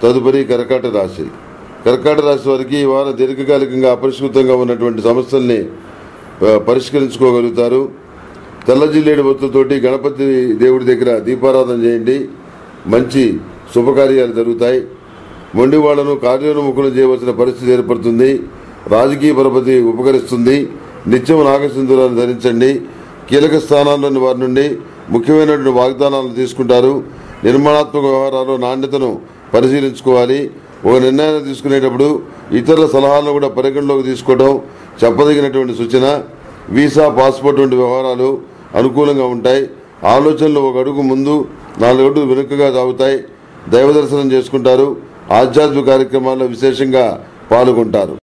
తదుపరి కర్కాటక రాశి కర్కాటక రాశి వారికి ఈ వారం దీర్ఘకాలికంగా అపరిష్కృతంగా ఉన్నటువంటి సమస్యల్ని ఆ, పరిష్కరించుకోగలుగుతారు తెల్ల జిల్లేడు ఒత్తులతోటి గణపతి దేవుడి దగ్గర దీపారాధన చేయండి మంచి శుభకార్యాలు జరుగుతాయి మొండి వాళ్లను కార్యోన్ముఖులు చేయవలసిన పరిస్థితి ఏర్పడుతుంది రాజకీయ పరపతి ఉపకరిస్తుంది నిత్యం నాగసింధురాన్ని ధరించండి కీలక స్థానాల్లోని వారి నుండి ముఖ్యమైనటువంటి వాగ్దానాలను తీసుకుంటారు నిర్మాణాత్మక వ్యవహారాల్లో నాణ్యతను పరిశీలించుకోవాలి ఒక నిర్ణయాన్ని తీసుకునేటప్పుడు ఇతరుల సలహాలను కూడా పరిగణలోకి తీసుకోవడం చెప్పదగినటువంటి సూచన వీసా పాస్పోర్ట్ వంటి వ్యవహారాలు అనుకూలంగా ఉంటాయి ఆలోచనలు ఒక అడుగు ముందు నాలుగు అడుగు వెనుకగా సాగుతాయి దైవ దర్శనం చేసుకుంటారు ఆధ్యాత్మిక కార్యక్రమాల్లో విశేషంగా పాల్గొంటారు